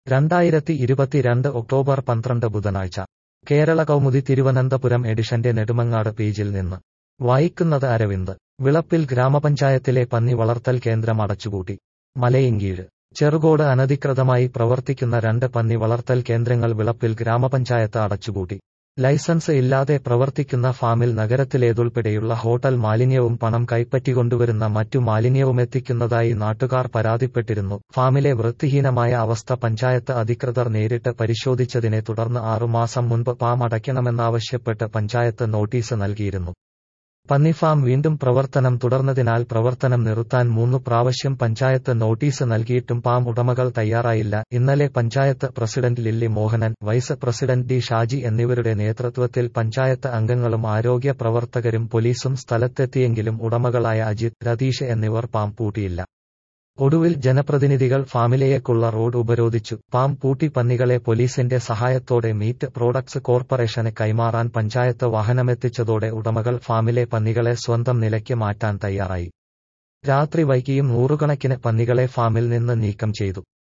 രണ്ടായിരത്തി ഇരുപത്തിരണ്ട് ഒക്ടോബർ പന്ത്രണ്ട് ബുധനാഴ്ച കേരള കൗമുദി തിരുവനന്തപുരം എഡിഷന്റെ നെടുമങ്ങാട് പേജിൽ നിന്ന് വായിക്കുന്നത് അരവിന്ദ് വിളപ്പിൽ ഗ്രാമപഞ്ചായത്തിലെ പന്നി വളർത്തൽ കേന്ദ്രം അടച്ചുപൂട്ടി മലയങ്കീഴ് ചെറുകോട് അനധികൃതമായി പ്രവർത്തിക്കുന്ന രണ്ട് പന്നി വളർത്തൽ കേന്ദ്രങ്ങൾ വിളപ്പിൽ ഗ്രാമപഞ്ചായത്ത് അടച്ചുപൂട്ടി ലൈസൻസ് ഇല്ലാതെ പ്രവർത്തിക്കുന്ന ഫാമിൽ നഗരത്തിലേതുൾപ്പെടെയുള്ള ഹോട്ടൽ മാലിന്യവും പണം കൈപ്പറ്റിക്കൊണ്ടുവരുന്ന മറ്റു മാലിന്യവുമെത്തിക്കുന്നതായി നാട്ടുകാർ പരാതിപ്പെട്ടിരുന്നു ഫാമിലെ വൃത്തിഹീനമായ അവസ്ഥ പഞ്ചായത്ത് അധികൃതർ നേരിട്ട് പരിശോധിച്ചതിനെ തുടർന്ന് ആറുമാസം മുൻപ് പാം അടയ്ക്കണമെന്നാവശ്യപ്പെട്ട് പഞ്ചായത്ത് നോട്ടീസ് നൽകിയിരുന്നു പന്നിഫാം വീണ്ടും പ്രവർത്തനം തുടർന്നതിനാൽ പ്രവർത്തനം നിർത്താൻ മൂന്നു പ്രാവശ്യം പഞ്ചായത്ത് നോട്ടീസ് നൽകിയിട്ടും പാം ഉടമകൾ തയ്യാറായില്ല ഇന്നലെ panchayat president Lilly Mohanan vice president D Shaji എന്നിവരുടെ നേതൃത്വത്തിൽ പഞ്ചായത്ത് അംഗങ്ങളും ആരോഗ്യ പ്രവർത്തകരും പോലീസും സ്ഥലത്തെത്തിയെങ്കിലും ഉടമകളായ അജിത് രതീഷ് എന്നിവർ പാം പൂട്ടിയില്ല ഒടുവിൽ ജനപ്രതിനിധികൾ ഫാമിലേക്കുള്ള റോഡ് ഉപരോധിച്ചു പാം പൂട്ടി പന്നികളെ പോലീസിന്റെ സഹായത്തോടെ മീറ്റ് പ്രോഡക്ട്സ് കോർപ്പറേഷന് കൈമാറാൻ പഞ്ചായത്ത് വാഹനമെത്തിച്ചതോടെ ഉടമകൾ ഫാമിലെ പന്നികളെ സ്വന്തം നിലയ്ക്ക് മാറ്റാൻ തയ്യാറായി രാത്രി വൈകിയും നൂറുകണക്കിന് പന്നികളെ ഫാമിൽ നിന്ന് നീക്കം ചെയ്തു